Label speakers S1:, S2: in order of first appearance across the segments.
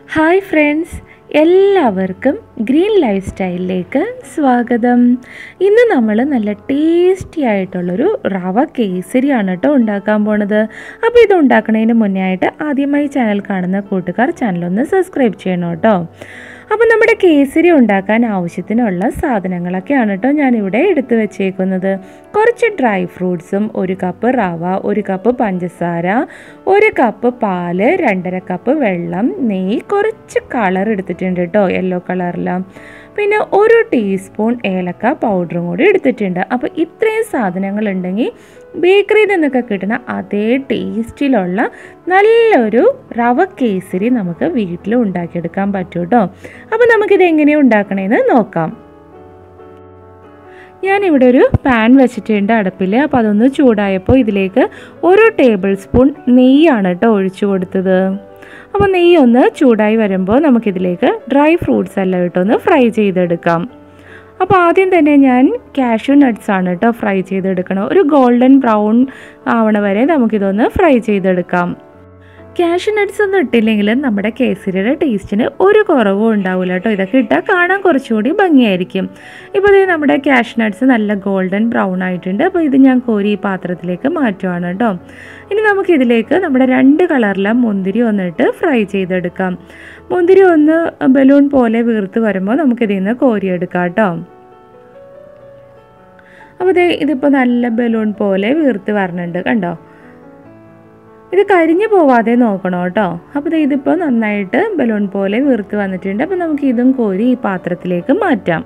S1: hi friends എല്ലാവർക്കും green life സ്റ്റൈലിലേക്ക് സ്വാഗതം ഇന്ന് നമ്മൾ നല്ല ടേസ്റ്റി ആയിട്ടുള്ളൊരു റവ കേസരിയാണ് കേട്ടോ ഉണ്ടാക്കാൻ പോണത് അപ്പോൾ ഇത് ഉണ്ടാക്കുന്നതിന് മുന്നേ ആയിട്ട് ആദ്യമായി ചാനൽ കാണുന്ന കൂട്ടുകാർ ചാനലൊന്ന് സബ്സ്ക്രൈബ് ചെയ്യണം കേട്ടോ അപ്പോൾ നമ്മുടെ കേസരി ഉണ്ടാക്കാൻ ആവശ്യത്തിനുള്ള സാധനങ്ങളൊക്കെയാണ് കേട്ടോ ഞാനിവിടെ എടുത്തു വെച്ചേക്കുന്നത് കുറച്ച് ഡ്രൈ ഫ്രൂട്ട്സും ഒരു കപ്പ് റവ ഒരു കപ്പ് പഞ്ചസാര ഒരു കപ്പ് പാല് രണ്ടര കപ്പ് വെള്ളം നെയ്യ് കുറച്ച് കളർ എടുത്തിട്ടുണ്ട് കേട്ടോ യെല്ലോ കളറിലാണ് പിന്നെ ഒരു ടീസ്പൂൺ ഏലക്ക പൗഡറും കൂടി എടുത്തിട്ടുണ്ട് അപ്പോൾ ഇത്രയും സാധനങ്ങൾ ഉണ്ടെങ്കിൽ ബേക്കറിയിൽ നിന്നൊക്കെ കിട്ടുന്ന അതേ ടേസ്റ്റിലുള്ള നല്ലൊരു റവ കേസരി നമുക്ക് വീട്ടിൽ ഉണ്ടാക്കിയെടുക്കാൻ പറ്റും കേട്ടോ അപ്പോൾ നമുക്കിത് എങ്ങനെയാണ് ഉണ്ടാക്കണേന്ന് നോക്കാം ഞാനിവിടെ ഒരു പാൻ വെച്ചിട്ടുണ്ട് അടുപ്പിൽ അപ്പോൾ അതൊന്ന് ചൂടായപ്പോൾ ഇതിലേക്ക് ഒരു ടേബിൾ സ്പൂൺ നെയ്യാണ് കേട്ടോ ഒഴിച്ചു കൊടുത്തത് അപ്പോൾ നെയ്യ് ഒന്ന് ചൂടായി വരുമ്പോൾ നമുക്കിതിലേക്ക് ഡ്രൈ ഫ്രൂട്ട്സ് എല്ലാം ഇട്ടൊന്ന് ഫ്രൈ ചെയ്തെടുക്കാം അപ്പോൾ ആദ്യം തന്നെ ഞാൻ കാഷ്യൂ നട്ട്സ് ആണ് കേട്ടോ ഫ്രൈ ചെയ്തെടുക്കണം ഒരു ഗോൾഡൻ ബ്രൗൺ ആവണ വരെ നമുക്കിതൊന്ന് ഫ്രൈ ചെയ്തെടുക്കാം കാഷ്യൂ നട്ട്സ് ഒന്നും ഇട്ടില്ലെങ്കിലും നമ്മുടെ കേസരിയുടെ ടേസ്റ്റിന് ഒരു കുറവും ഉണ്ടാവില്ല കേട്ടോ ഇതൊക്കെ ഇട്ടാൽ കാണാൻ കുറച്ചുകൂടി ഭംഗിയായിരിക്കും ഇപ്പോൾ ഇതേ നമ്മുടെ കാഷ്യൂ നട്ട്സ് നല്ല ഗോൾഡൻ ബ്രൗൺ ആയിട്ടുണ്ട് അപ്പോൾ ഇത് ഞാൻ കോരി ഈ പാത്രത്തിലേക്ക് മാറ്റുവാണ് കേട്ടോ ഇനി നമുക്കിതിലേക്ക് നമ്മുടെ രണ്ട് കളറിലെ മുന്തിരി ഒന്നിട്ട് ഫ്രൈ ചെയ്തെടുക്കാം മുന്തിരി ഒന്ന് ബലൂൺ പോലെ വീർത്ത് വരുമ്പോൾ നമുക്കിതിൽ നിന്ന് കോരിയെടുക്കാം കേട്ടോ അപ്പോൾ ഇതേ ഇതിപ്പോൾ നല്ല ബലൂൺ പോലെ വീർത്ത് വരണുണ്ട് കണ്ടോ ഇത് കരിഞ്ഞു പോവാതെ നോക്കണം കേട്ടോ അപ്പോൾ ഇതിപ്പോൾ നന്നായിട്ട് ബലൂൺ പോലെ വീർത്ത് വന്നിട്ടുണ്ട് അപ്പോൾ നമുക്ക് ഇതും കോരി ഈ പാത്രത്തിലേക്ക് മാറ്റാം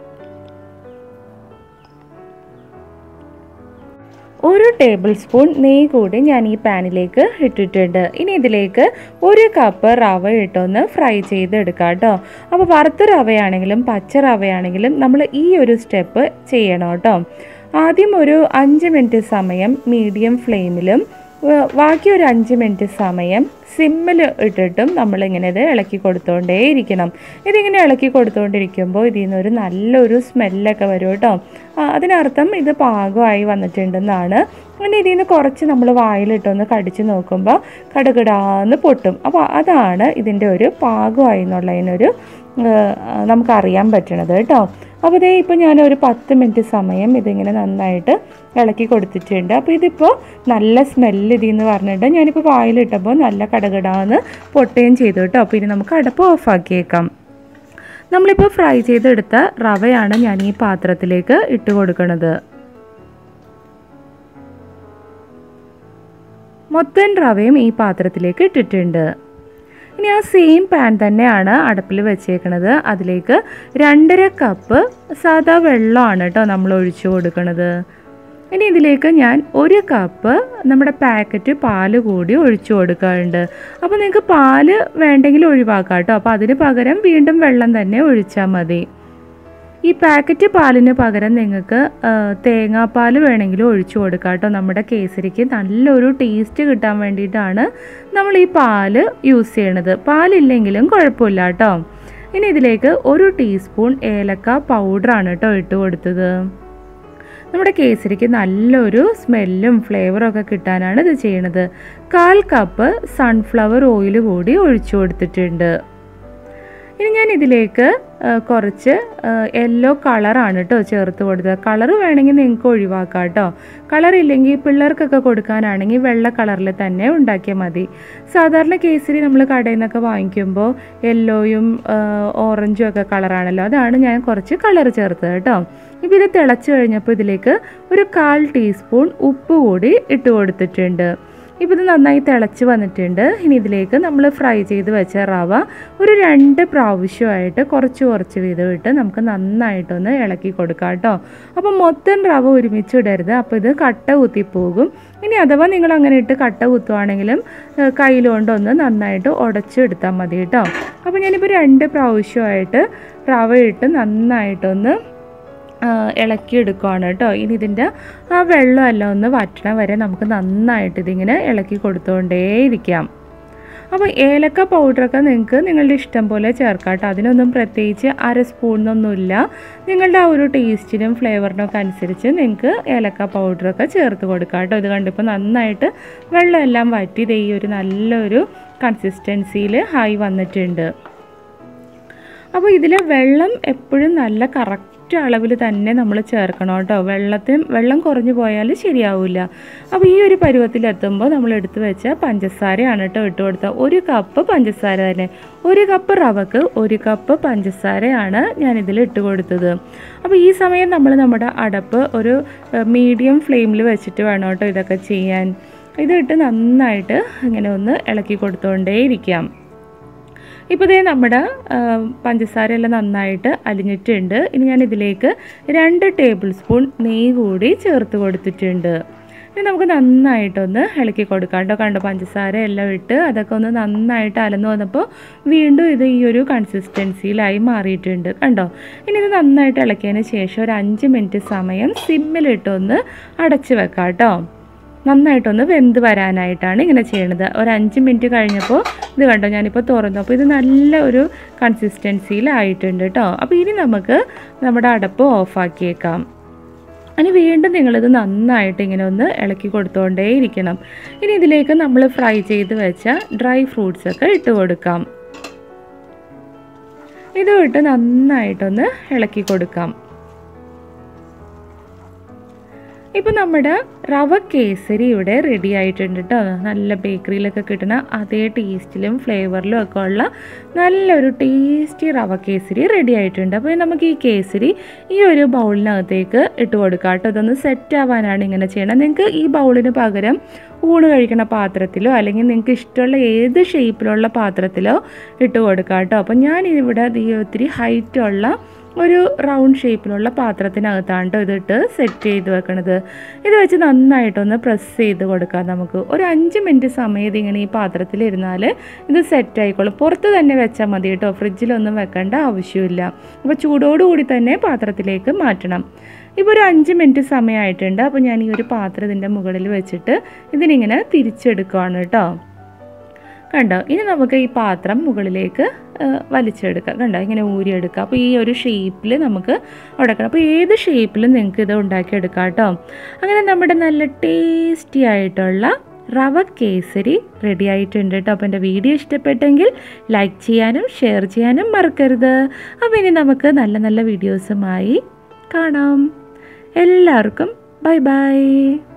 S1: ഒരു ടേബിൾ സ്പൂൺ നെയ്യ് കൂടി ഞാൻ ഈ പാനിലേക്ക് ഇട്ടിട്ടുണ്ട് ഇനി ഇതിലേക്ക് ഒരു കപ്പ് റവ ഇട്ടൊന്ന് ഫ്രൈ ചെയ്തെടുക്കാം കേട്ടോ അപ്പോൾ വറുത്ത റവയാണെങ്കിലും പച്ച റവയാണെങ്കിലും നമ്മൾ ഈ ഒരു സ്റ്റെപ്പ് ചെയ്യണം കേട്ടോ ആദ്യം ഒരു അഞ്ച് മിനിറ്റ് സമയം മീഡിയം ഫ്ലെയിമിലും ബാക്കി ഒരു അഞ്ച് മിനിറ്റ് സമയം സിമ്മിൽ ഇട്ടിട്ടും നമ്മളിങ്ങനെ ഇത് ഇളക്കി കൊടുത്തുകൊണ്ടേ ഇരിക്കണം ഇതിങ്ങനെ ഇളക്കി കൊടുത്തുകൊണ്ടിരിക്കുമ്പോൾ ഇതിൽ നിന്നൊരു നല്ലൊരു സ്മെല്ലൊക്കെ വരും കേട്ടോ അതിനർത്ഥം ഇത് പാകമായി വന്നിട്ടുണ്ടെന്നാണ് അങ്ങനെ ഇതിൽ നിന്ന് കുറച്ച് നമ്മൾ വായിലിട്ടൊന്ന് കടിച്ച് നോക്കുമ്പോൾ കടുകിടാന്ന് പൊട്ടും അപ്പോൾ അതാണ് ഇതിൻ്റെ ഒരു പാകമായി എന്നുള്ളതിനൊരു നമുക്കറിയാൻ പറ്റണത് കേട്ടോ അപ്പോൾ ഇതേ ഇപ്പോൾ ഞാൻ ഒരു പത്ത് മിനിറ്റ് സമയം ഇതിങ്ങനെ നന്നായിട്ട് ഇളക്കി കൊടുത്തിട്ടുണ്ട് അപ്പോൾ ഇതിപ്പോൾ നല്ല സ്മെല്ല് ഇതിൽ നിന്ന് പറഞ്ഞിട്ട് ഞാനിപ്പോൾ വായിലിട്ടപ്പോൾ നല്ല കടകടാന്ന് പൊട്ടുകയും ചെയ്തു കേട്ടോ അപ്പോൾ ഇനി നമുക്ക് അടപ്പ് ഓഫാക്കിയേക്കാം നമ്മളിപ്പോൾ ഫ്രൈ ചെയ്തെടുത്ത റവയാണ് ഞാൻ ഈ പാത്രത്തിലേക്ക് ഇട്ട് കൊടുക്കുന്നത് മൊത്തം റവയും ഈ പാത്രത്തിലേക്ക് ഇട്ടിട്ടുണ്ട് ഇനി ആ സെയിം പാൻ തന്നെയാണ് അടുപ്പിൽ വെച്ചേക്കണത് അതിലേക്ക് രണ്ടര കപ്പ് സാദാ വെള്ളമാണ് കേട്ടോ നമ്മൾ ഒഴിച്ചു കൊടുക്കുന്നത് ഇനി ഇതിലേക്ക് ഞാൻ ഒരു കപ്പ് നമ്മുടെ പാക്കറ്റ് പാല് കൂടി ഒഴിച്ചു കൊടുക്കാറുണ്ട് അപ്പോൾ നിങ്ങൾക്ക് പാല് വേണ്ടെങ്കിൽ ഒഴിവാക്കാം കേട്ടോ അപ്പോൾ അതിന് പകരം വീണ്ടും വെള്ളം തന്നെ ഒഴിച്ചാൽ മതി ഈ പാക്കറ്റ് പാലിന് പകരം നിങ്ങൾക്ക് തേങ്ങാപ്പാൽ വേണമെങ്കിലും ഒഴിച്ചു കൊടുക്കാം കേട്ടോ നമ്മുടെ കേസരിക്ക് നല്ലൊരു ടേസ്റ്റ് കിട്ടാൻ വേണ്ടിയിട്ടാണ് നമ്മൾ ഈ പാല് യൂസ് ചെയ്യണത് പാലില്ലെങ്കിലും കുഴപ്പമില്ല കേട്ടോ ഇനി ഇതിലേക്ക് ഒരു ടീസ്പൂൺ ഏലക്ക പൗഡറാണ് കേട്ടോ ഇട്ട് കൊടുത്തത് നമ്മുടെ കേസരിക്ക് നല്ലൊരു സ്മെല്ലും ഫ്ലേവറും ഒക്കെ കിട്ടാനാണ് ഇത് ചെയ്യണത് കാൽ കപ്പ് സൺഫ്ലവർ ഓയിൽ കൂടി ഒഴിച്ചു കൊടുത്തിട്ടുണ്ട് ഇനി ഞാൻ ഇതിലേക്ക് കുറച്ച് യെല്ലോ കളറാണ് കേട്ടോ ചേർത്ത് കൊടുത്തത് കളർ വേണമെങ്കിൽ നിങ്ങൾക്ക് ഒഴിവാക്കാം കേട്ടോ കളർ ഇല്ലെങ്കിൽ പിള്ളേർക്കൊക്കെ കൊടുക്കാനാണെങ്കിൽ വെള്ള കളറിൽ തന്നെ ഉണ്ടാക്കിയാൽ മതി സാധാരണ കേസരി നമ്മൾ കടയിൽ നിന്നൊക്കെ വാങ്ങിക്കുമ്പോൾ യെല്ലോയും ഓറഞ്ചും ഒക്കെ കളറാണല്ലോ അതാണ് ഞാൻ കുറച്ച് കളർ ചേർത്തത് കേട്ടോ ഇപ്പോൾ ഇത് തിളച്ച് കഴിഞ്ഞപ്പോൾ ഇതിലേക്ക് ഒരു കാൽ ടീസ്പൂൺ ഉപ്പ് കൂടി ഇട്ട് കൊടുത്തിട്ടുണ്ട് ഇപ്പോൾ ഇത് നന്നായി തിളച്ച് വന്നിട്ടുണ്ട് ഇനി ഇതിലേക്ക് നമ്മൾ ഫ്രൈ ചെയ്ത് വെച്ച റവ ഒരു രണ്ട് പ്രാവശ്യമായിട്ട് കുറച്ച് കുറച്ച് വീതം ഇട്ട് നമുക്ക് നന്നായിട്ടൊന്ന് ഇളക്കി കൊടുക്കാം കേട്ടോ അപ്പോൾ മൊത്തം റവ ഒരുമിച്ച് ഇടരുത് അപ്പോൾ ഇത് കട്ട കുത്തിപ്പോകും ഇനി അഥവാ നിങ്ങൾ അങ്ങനെ ഇട്ട് കട്ട കുത്തുവാണെങ്കിലും കയ്യിലുകൊണ്ടൊന്ന് നന്നായിട്ട് ഉടച്ചെടുത്താൽ മതി കേട്ടോ അപ്പോൾ ഞാനിപ്പോൾ രണ്ട് പ്രാവശ്യമായിട്ട് റവ ഇട്ട് നന്നായിട്ടൊന്ന് ഇളക്കിയെടുക്കുകയാണ് കേട്ടോ ഇനി ഇതിൻ്റെ ആ വെള്ളമെല്ലാം ഒന്ന് വറ്റണ വരെ നമുക്ക് നന്നായിട്ട് ഇതിങ്ങനെ ഇളക്കി കൊടുത്തുകൊണ്ടേയിരിക്കാം അപ്പോൾ ഏലക്ക പൗഡറൊക്കെ നിങ്ങൾക്ക് നിങ്ങളുടെ ഇഷ്ടം പോലെ ചേർക്കാം കേട്ടോ അതിനൊന്നും പ്രത്യേകിച്ച് അര സ്പൂണൊന്നുമില്ല നിങ്ങളുടെ ആ ഒരു ടേസ്റ്റിനും ഫ്ലേവറിനൊക്കെ അനുസരിച്ച് നിങ്ങൾക്ക് ഏലക്ക പൗഡറൊക്കെ ചേർത്ത് കൊടുക്കാം കേട്ടോ ഇത് കണ്ടിപ്പോൾ നന്നായിട്ട് വെള്ളമെല്ലാം വറ്റി ഇത് ഈ ഒരു നല്ലൊരു കൺസിസ്റ്റൻസിയിൽ ആയി വന്നിട്ടുണ്ട് അപ്പോൾ ഇതിൽ വെള്ളം എപ്പോഴും നല്ല കറക്റ്റ് അളവിൽ തന്നെ നമ്മൾ ചേർക്കണം കേട്ടോ വെള്ളത്തിന് വെള്ളം കുറഞ്ഞു പോയാൽ ശരിയാവില്ല അപ്പോൾ ഈ ഒരു പരുവത്തിലെത്തുമ്പോൾ നമ്മൾ എടുത്തു വെച്ച പഞ്ചസാരയാണ് കേട്ടോ ഇട്ട് കൊടുത്തത് ഒരു കപ്പ് പഞ്ചസാര തന്നെ ഒരു കപ്പ് റവക്ക് ഒരു കപ്പ് പഞ്ചസാരയാണ് ഞാനിതിൽ ഇട്ട് കൊടുത്തത് അപ്പോൾ ഈ സമയം നമ്മൾ നമ്മുടെ അടപ്പ് ഒരു മീഡിയം ഫ്ലെയിമിൽ വെച്ചിട്ട് വേണം കേട്ടോ ഇതൊക്കെ ചെയ്യാൻ ഇതിട്ട് നന്നായിട്ട് ഇങ്ങനെ ഒന്ന് ഇളക്കി കൊടുത്തുകൊണ്ടേയിരിക്കാം ഇപ്പോൾ ഇതേ നമ്മുടെ പഞ്ചസാര എല്ലാം നന്നായിട്ട് അലിഞ്ഞിട്ടുണ്ട് ഇനി ഞാൻ ഇതിലേക്ക് രണ്ട് ടേബിൾ സ്പൂൺ നെയ്യ് കൂടി ചേർത്ത് കൊടുത്തിട്ടുണ്ട് ഇനി നമുക്ക് നന്നായിട്ടൊന്ന് ഇളക്കി കൊടുക്കാം കേട്ടോ കണ്ടോ പഞ്ചസാര എല്ലാം ഇട്ട് അതൊക്കെ ഒന്ന് നന്നായിട്ട് അലന്ന് വന്നപ്പോൾ വീണ്ടും ഇത് ഈ ഒരു കൺസിസ്റ്റൻസിയിലായി മാറിയിട്ടുണ്ട് കണ്ടോ ഇനി ഇത് നന്നായിട്ട് ഇളക്കിയതിന് ശേഷം ഒരു അഞ്ച് മിനിറ്റ് സമയം സിമ്മിലിട്ടൊന്ന് അടച്ച് വെക്കാം കേട്ടോ നന്നായിട്ടൊന്ന് വെന്ത് വരാനായിട്ടാണ് ഇങ്ങനെ ചെയ്യണത് ഒരു അഞ്ച് മിനിറ്റ് കഴിഞ്ഞപ്പോൾ ഇത് കണ്ടോ ഞാനിപ്പോൾ തുറന്നു അപ്പോൾ ഇത് നല്ല ഒരു കൺസിസ്റ്റൻസിയിലായിട്ടുണ്ട് കേട്ടോ അപ്പോൾ ഇനി നമുക്ക് നമ്മുടെ അടപ്പ് ഓഫാക്കിയേക്കാം ഇനി വീണ്ടും നിങ്ങളിത് നന്നായിട്ട് ഇങ്ങനെ ഒന്ന് ഇളക്കി കൊടുത്തുകൊണ്ടേ ഇരിക്കണം ഇനി ഇതിലേക്ക് നമ്മൾ ഫ്രൈ ചെയ്ത് വെച്ച ഡ്രൈ ഫ്രൂട്ട്സ് ഒക്കെ ഇട്ട് കൊടുക്കാം ഇതും ഇട്ട് നന്നായിട്ടൊന്ന് ഇളക്കി കൊടുക്കാം ഇപ്പോൾ നമ്മുടെ റവ കേസരി ഇവിടെ റെഡി ആയിട്ടുണ്ട് കേട്ടോ നല്ല ബേക്കറിയിലൊക്കെ കിട്ടുന്ന അതേ ടേസ്റ്റിലും ഫ്ലേവറിലും ഒക്കെ ഉള്ള നല്ലൊരു ടേസ്റ്റി റവ കേസരി റെഡി ആയിട്ടുണ്ട് അപ്പോൾ നമുക്ക് ഈ കേസരി ഈ ഒരു ബൗളിനകത്തേക്ക് ഇട്ട് കൊടുക്കാം കേട്ടോ ഇതൊന്ന് സെറ്റ് ആവാനാണ് ഇങ്ങനെ ചെയ്യണം നിങ്ങൾക്ക് ഈ ബൗളിന് പകരം ഊണ് കഴിക്കുന്ന പാത്രത്തിലോ അല്ലെങ്കിൽ നിങ്ങൾക്ക് ഇഷ്ടമുള്ള ഏത് ഷേപ്പിലുള്ള പാത്രത്തിലോ ഇട്ട് കൊടുക്കാം കേട്ടോ അപ്പോൾ ഞാൻ ഇവിടെ ഈ ഒത്തിരി ഹൈറ്റുള്ള ഒരു റൗണ്ട് ഷേപ്പിലുള്ള പാത്രത്തിനകത്താണ് കേട്ടോ ഇതിട്ട് സെറ്റ് ചെയ്ത് വെക്കണത് ഇത് വെച്ച് നന്നായിട്ടൊന്ന് പ്രസ് ചെയ്ത് കൊടുക്കാം നമുക്ക് ഒരു അഞ്ച് മിനിറ്റ് സമയം ഇതിങ്ങനെ ഈ പാത്രത്തിലിരുന്നാൽ ഇത് സെറ്റ് ആയിക്കോളും പുറത്ത് തന്നെ വെച്ചാൽ മതി കേട്ടോ ഫ്രിഡ്ജിലൊന്നും വെക്കേണ്ട ആവശ്യമില്ല അപ്പോൾ ചൂടോടുകൂടി തന്നെ പാത്രത്തിലേക്ക് മാറ്റണം ഇപ്പോൾ ഒരു അഞ്ച് മിനിറ്റ് സമയമായിട്ടുണ്ട് അപ്പോൾ ഞാൻ ഈ ഒരു പാത്രം ഇതിൻ്റെ മുകളിൽ വെച്ചിട്ട് ഇതിനിങ്ങനെ തിരിച്ചെടുക്കുകയാണ് കേട്ടോ കണ്ടോ ഇനി നമുക്ക് ഈ പാത്രം മുകളിലേക്ക് വലിച്ചെടുക്കാം കണ്ടോ ഇങ്ങനെ ഊരിയെടുക്കാം അപ്പോൾ ഈ ഒരു ഷേപ്പിൽ നമുക്ക് ഉടക്കണം അപ്പോൾ ഏത് ഷേപ്പിലും നിങ്ങൾക്ക് ഇത് ഉണ്ടാക്കിയെടുക്കാം കേട്ടോ അങ്ങനെ നമ്മുടെ നല്ല ടേസ്റ്റി ആയിട്ടുള്ള റവ കേസരി റെഡി ആയിട്ടുണ്ട് കേട്ടോ അപ്പോൾ എൻ്റെ വീഡിയോ ഇഷ്ടപ്പെട്ടെങ്കിൽ ലൈക്ക് ചെയ്യാനും ഷെയർ ചെയ്യാനും മറക്കരുത് അപ്പോൾ ഇനി നമുക്ക് നല്ല നല്ല വീഡിയോസുമായി കാണാം എല്ലാവർക്കും ബൈ ബൈ